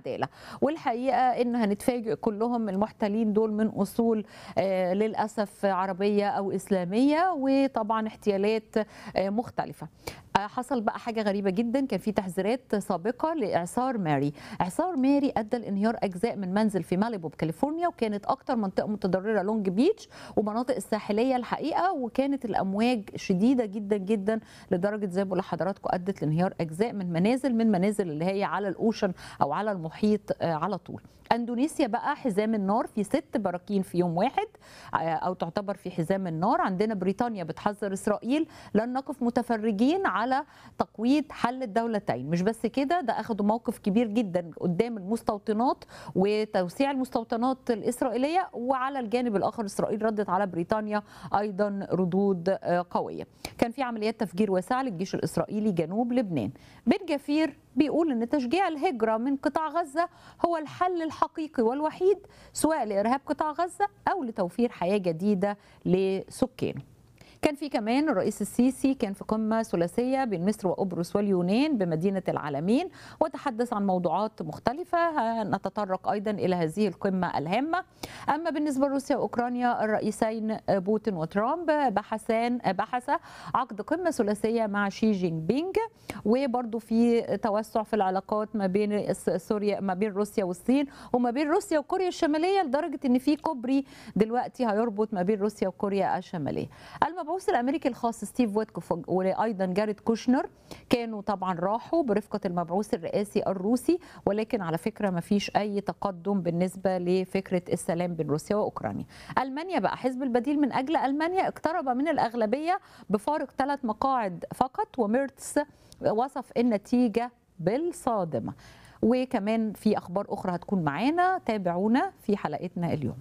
العداله والحقيقه ان هنتفاجئ كلهم المحتلين دول من اصول آه، للاسف عربيه او اسلاميه وطبعا احتيالات آه، مختلفه آه، حصل بقى حاجه غريبه جدا كان في تحذيرات سابقه لاعصار ماري اعصار ماري ادى لانهيار اجزاء من منزل في ماليبو بكاليفورنيا وكانت اكتر منطقه متضرره لونج بيتش ومناطق الساحليه الحقيقه وكانت الامواج شديده جدا جدا لدرجه زي ما بقول لحضراتكم ادت لانهيار اجزاء من منازل من منازل اللي هي على الاوشن او على المحيط آه، على طول اندونيسيا بقى حزام النار في ست براكين في يوم واحد آه، او تعتبر في حزام النار عندنا بريطانيا بتحذر اسرائيل لن نقف متفرجين على تقويض حل الدولتين مش بس كده ده اخدوا موقف كبير جدا قدام المستوطنات وتوسيع المستوطنات الاسرائيليه وعلى الجانب الاخر اسرائيل ردت على بريطانيا ايضا ردود آه، قويه كان في عمليات تفجير واسعه للجيش الاسرائيلي جنوب لبنان بن جفير بيقول ان تشجيع الهجره من قطاع غزه هو الحل الحقيقي والوحيد سواء لارهاب قطاع غزه او لتوفير حياه جديده لسكانه كان في كمان الرئيس السيسي كان في قمة ثلاثية بين مصر وقبرص واليونان بمدينة العالمين وتحدث عن موضوعات مختلفة نتطرق أيضا إلى هذه القمة الهامة أما بالنسبة لروسيا وأوكرانيا الرئيسين بوتين وترامب بحثان بحث عقد قمة ثلاثية مع شي جين بينج وبرضه في توسع في العلاقات ما بين سوريا ما بين روسيا والصين وما بين روسيا وكوريا الشمالية لدرجة إن في كوبري دلوقتي هيربط ما بين روسيا وكوريا الشمالية المبعوث الامريكي الخاص ستيف ويتكوف وايضا جاريد كوشنر كانوا طبعا راحوا برفقه المبعوث الرئاسي الروسي ولكن على فكره ما فيش اي تقدم بالنسبه لفكره السلام بين روسيا واوكرانيا. المانيا بقى حزب البديل من اجل المانيا اقترب من الاغلبيه بفارق ثلاث مقاعد فقط وميرتس وصف النتيجه بالصادمه. وكمان في اخبار اخرى هتكون معانا تابعونا في حلقتنا اليوم.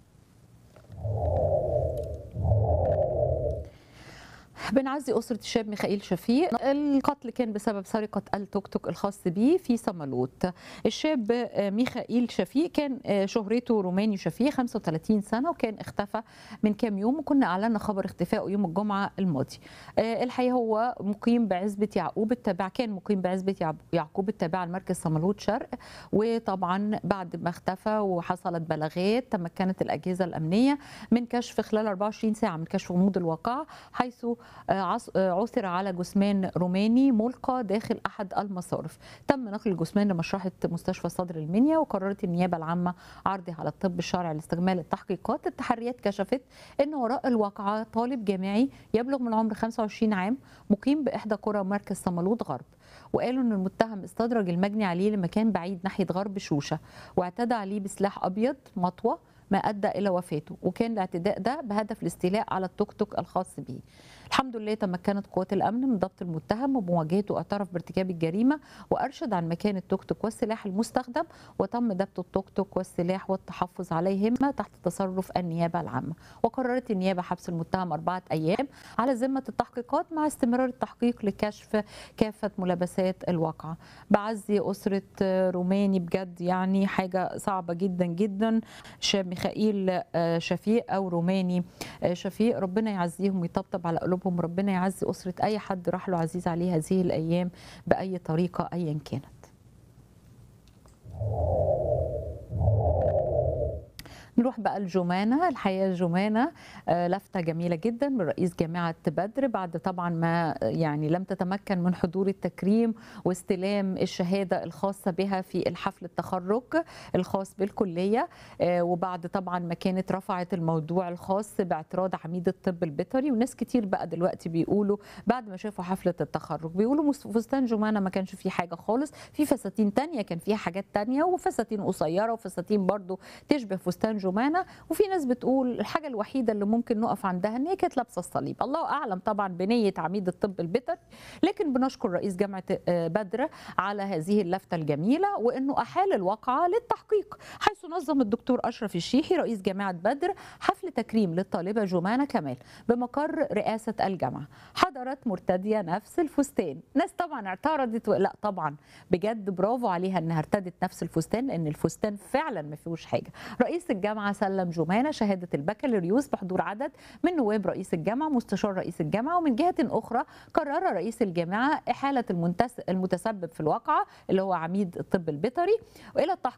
بنعزي أسرة الشاب ميخائيل شفيق القتل كان بسبب سرقة التوك توك الخاص به في صمالوت الشاب ميخائيل شفيق كان شهرته روماني شفيق 35 سنة وكان اختفى من كام يوم وكنا أعلنا خبر اختفائه يوم الجمعة الماضي الحقيقة هو مقيم بعزبة يعقوب التابع كان مقيم بعزبة يعقوب التابعة لمركز صمالوت شرق وطبعا بعد ما اختفى وحصلت بلاغات تمكنت الأجهزة الأمنية من كشف خلال 24 ساعة من كشف غموض الواقع حيث عثر على جثمان روماني ملقى داخل احد المصارف تم نقل الجثمان لمشرحه مستشفى صدر المنيا وقررت النيابه العامه عرضه على الطب الشرعي لاستكمال التحقيقات التحريات كشفت ان وراء الواقعه طالب جامعي يبلغ من العمر 25 عام مقيم باحدى قرى مركز صمالوت غرب وقالوا ان المتهم استدرج المجني عليه لمكان بعيد ناحيه غرب شوشه واعتدى عليه بسلاح ابيض مطوه ما ادى الى وفاته وكان الاعتداء ده بهدف الاستيلاء على التوك توك الخاص به الحمد لله تمكنت قوات الامن من ضبط المتهم ومواجهته اعترف بارتكاب الجريمه وارشد عن مكان التوك توك والسلاح المستخدم وتم ضبط التوك توك والسلاح والتحفظ عليهما تحت تصرف النيابه العامه وقررت النيابه حبس المتهم اربعه ايام على ذمه التحقيقات مع استمرار التحقيق لكشف كافه ملابسات الواقعه بعزي اسره روماني بجد يعني حاجه صعبه جدا جدا شاب ميخائيل شفيق او روماني شفيق ربنا يعزيهم ويطبطب على قلوبهم قلوبهم ربنا يعزي أسرة أي حد راح له عزيز عليه هذه الأيام بأي طريقة أيا كانت نروح بقى الجمانة الحقيقة الجمانة لفتة جميلة جدا من رئيس جامعة بدر بعد طبعا ما يعني لم تتمكن من حضور التكريم واستلام الشهادة الخاصة بها في الحفل التخرج الخاص بالكلية وبعد طبعا ما كانت رفعت الموضوع الخاص باعتراض عميد الطب البيطري وناس كتير بقى دلوقتي بيقولوا بعد ما شافوا حفلة التخرج بيقولوا فستان جمانة ما كانش فيه حاجة خالص في فساتين تانية كان فيها حاجات تانية وفساتين قصيرة وفساتين برضو تشبه فستان جمانه وفي ناس بتقول الحاجه الوحيده اللي ممكن نقف عندها ان هي كانت لابسه الصليب الله اعلم طبعا بنيه عميد الطب البيطري لكن بنشكر رئيس جامعه بدر على هذه اللفته الجميله وانه احال الواقعه للتحقيق حيث نظم الدكتور اشرف الشيحي رئيس جامعه بدر حفل تكريم للطالبه جمانه كمال بمقر رئاسه الجامعه حضرت مرتديه نفس الفستان ناس طبعا اعترضت لا طبعا بجد برافو عليها انها ارتدت نفس الفستان لان الفستان فعلا ما فيهوش حاجه رئيس الجامعه الجامعه سلم جمانه شهاده البكالوريوس بحضور عدد من نواب رئيس الجامعه مستشار رئيس الجامعه ومن جهه اخرى قرر رئيس الجامعه احاله المنتس... المتسبب في الواقعه اللي هو عميد الطب البيطري والى التحقيق